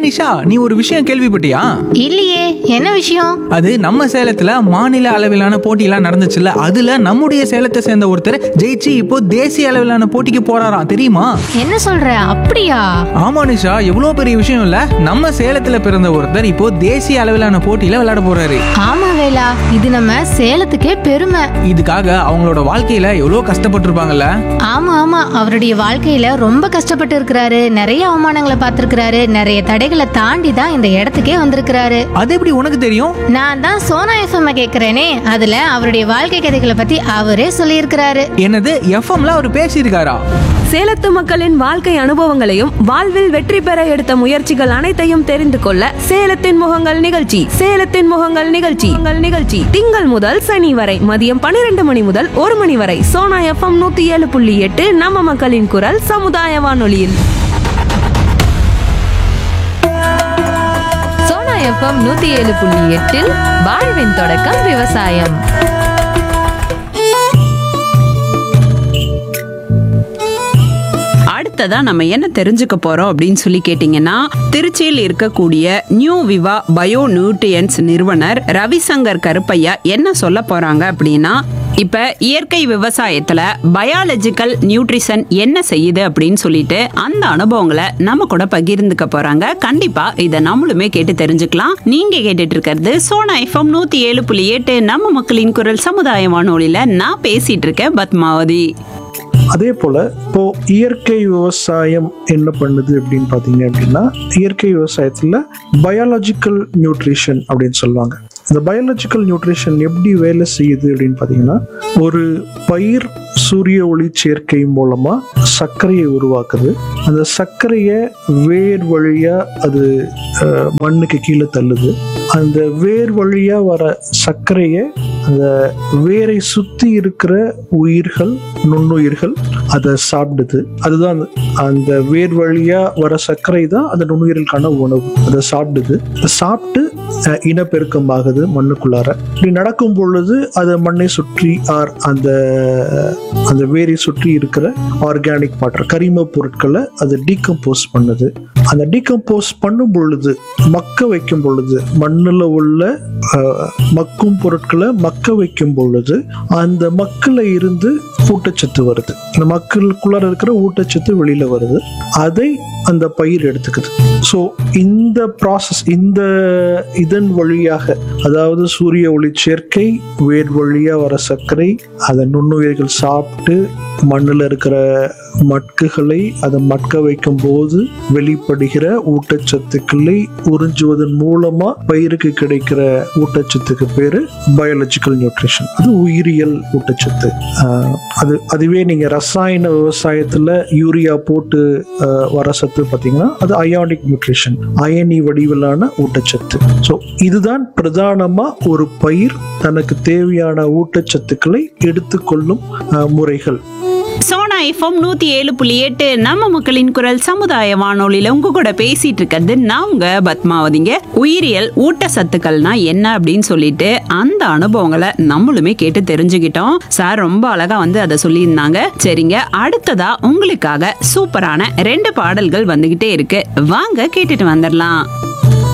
நிஷா நீ ஒரு விஷயம் கேள்விப்பட்டியா இல்லையே என்ன விஷயம் அது நம்ம சேலத்துல மாநில அளவிலான போட்டியெல்லாம் நடந்துச்சுல்ல அதுல நம்முடைய சேலத்தை சேர்ந்த ஒருத்தர் ஜெயிச்சு இப்போ தேசிய அளவிலான போட்டிக்கு போறாராம் தெரியுமா என்ன சொல்ற அப்படியா ஆமா நிஷா எவ்வளோ பெரிய விஷயம் இல்ல நம்ம சேலத்துல பிறந்த ஒருத்தர் இப்போ தேசிய அளவிலான போட்டியில விளையாட போறாரு ஆமா வேலா இது நம்ம சேலத்துக்கே பெருமை இதுக்காக அவங்களோட வாழ்க்கையில எவ்வளோ கஷ்டப்பட்டிருப்பாங்கல்ல ஆமா ஆமா அவருடைய வாழ்க்கையில ரொம்ப கஷ்டப்பட்டு இருக்கிறாரு நிறைய அவமானங்களை பார்த்திருக்கிறாரு நிறைய தடைகளை தாண்டி தான் இந்த இடத்துக்கே வந்திருக்கிறாரு அது எப்படி உனக்கு தெரியும் நான் தான் சோனா எஃப்எம் கேக்குறேனே அதுல அவருடைய வாழ்க்கை கதைகளை பத்தி அவரே சொல்லியிருக்கிறாரு என்னது எஃப்எம்ல அவர் பேசியிருக்காரா சேலத்து மக்களின் வாழ்க்கை அனுபவங்களையும் வாழ்வில் வெற்றி பெற எடுத்த முயற்சிகள் அனைத்தையும் தெரிந்து கொள்ள சேலத்தின் முகங்கள் நிகழ்ச்சி சேலத்தின் முகங்கள் நிகழ்ச்சி உங்கள் நிகழ்ச்சி திங்கள் முதல் சனி வரை மதியம் பன்னிரண்டு மணி முதல் ஒரு மணி வரை சோனா எஃப்எம் நூத்தி ஏழு புள்ளி எட்டு நம்ம மக்களின் குரல் சமுதாய வானொலியில் சோனா எஃப்எம் நூத்தி ஏழு புள்ளி எட்டில் வாழ்வின் தொடக்கம் விவசாயம் அடுத்ததா நம்ம என்ன தெரிஞ்சுக்க போறோம் அப்படின்னு சொல்லி கேட்டீங்கன்னா திருச்சியில் இருக்கக்கூடிய நியூ விவா பயோ நியூட்ரியன்ஸ் நிறுவனர் ரவிசங்கர் கருப்பையா என்ன சொல்ல போறாங்க அப்படின்னா இப்ப இயற்கை விவசாயத்துல பயாலஜிக்கல் நியூட்ரிஷன் என்ன செய்யுது அப்படின்னு சொல்லிட்டு அந்த அனுபவங்களை நம்ம கூட பகிர்ந்துக்க போறாங்க கண்டிப்பா இதை நம்மளுமே கேட்டு தெரிஞ்சுக்கலாம் நீங்க கேட்டுட்டு இருக்கிறது சோனா எஃப்எம் நூத்தி ஏழு புள்ளி எட்டு நம்ம மக்களின் குரல் சமுதாய வானொலியில நான் பேசிட்டு இருக்கேன் பத்மாவதி அதே போல் இப்போ இயற்கை விவசாயம் என்ன பண்ணுது அப்படின்னு பார்த்தீங்க அப்படின்னா இயற்கை விவசாயத்தில் பயாலஜிக்கல் நியூட்ரிஷன் அப்படின்னு சொல்லுவாங்க இந்த பயாலஜிக்கல் நியூட்ரிஷன் எப்படி வேலை செய்யுது அப்படின்னு பார்த்தீங்கன்னா ஒரு பயிர் சூரிய ஒளி சேர்க்கை மூலமாக சர்க்கரையை உருவாக்குது அந்த சர்க்கரையை வேர் வழியாக அது அஹ், மண்ணுக்கு கீழே தள்ளுது அந்த வேர் வழியாக வர சர்க்கரையை அந்த வேரை சுற்றி இருக்கிற உயிர்கள் நுண்ணுயிர்கள் அதை சாப்பிடுது அதுதான் அந்த- அந்த வேர் வழியா வர சர்க்கரை தான் அந்த நுண்ணுயிர்களுக்கான உணவு அதை சாப்பிடுது அதை சாப்பிட்டு அஹ், இனப்பெருக்கம் ஆகுது மண்ணுக்குள்ளார இப்படி நடக்கும் பொழுது அது மண்ணை சுற்றி ஆர் அந்த அந்த வேரை சுற்றி இருக்கிற ஆர்கானிக் மாற்றம் கரிம பொருட்களை அது டீகம்போஸ் பண்ணுது அந்த டீகம்போஸ் பண்ணும் பொழுது மக்க வைக்கும் பொழுது மண்ணில் உள்ள அஹ், மக்கும் பொருட்களை மக்க வைக்கும் பொழுது அந்த மக்கில் இருந்து ஊட்டச்சத்து வருது அந்த மக்களுக்குள்ளார இருக்கிற ஊட்டச்சத்து வெளியில வருது அதை அந்த பயிர் எடுத்துக்குது ஸோ இந்த ப்ராசஸ் இந்த இதன் வழியாக அதாவது சூரிய ஒளி சேர்க்கை வேர் வழியாக வர சர்க்கரை அதை நுண்ணுயிர்கள் சாப்பிட்டு மண்ணில் இருக்கிற மட்குகளை அதை மட்க வைக்கும் போது வெளிப்படுகிற ஊட்டச்சத்துக்களை உறிஞ்சுவதன் மூலமா பயிருக்கு கிடைக்கிற ஊட்டச்சத்துக்கு பேரு பயாலஜிக்கல் நியூட்ரிஷன் அது உயிரியல் ஊட்டச்சத்து ஆஹ் அது அதுவே நீங்க ரசாயன விவசாயத்துல யூரியா போட்டு ஆஹ் வர சத்து பார்த்தீங்கன்னா அது அயானிக் நியூட்ரிஷன் அயனி வடிவிலான ஊட்டச்சத்து ஸோ இதுதான் பிரதானமா ஒரு பயிர் தனக்கு தேவையான ஊட்டச்சத்துக்களை எடுத்துக்கொள்ளும் ஆஹ் முறைகள் சோனா எஃப்எம் நூத்தி ஏழு புள்ளி எட்டு நம்ம மக்களின் குரல் சமுதாய வானொலியில உங்க கூட பேசிட்டு இருக்கிறது நான் உங்க பத்மாவதிங்க உயிரியல் ஊட்டச்சத்துக்கள்னா என்ன அப்படின்னு சொல்லிட்டு அந்த அனுபவங்களை நம்மளுமே கேட்டு தெரிஞ்சுக்கிட்டோம் சார் ரொம்ப அழகா வந்து அதை சொல்லியிருந்தாங்க சரிங்க அடுத்ததா உங்களுக்காக சூப்பரான ரெண்டு பாடல்கள் வந்துகிட்டே இருக்கு வாங்க கேட்டுட்டு வந்துடலாம்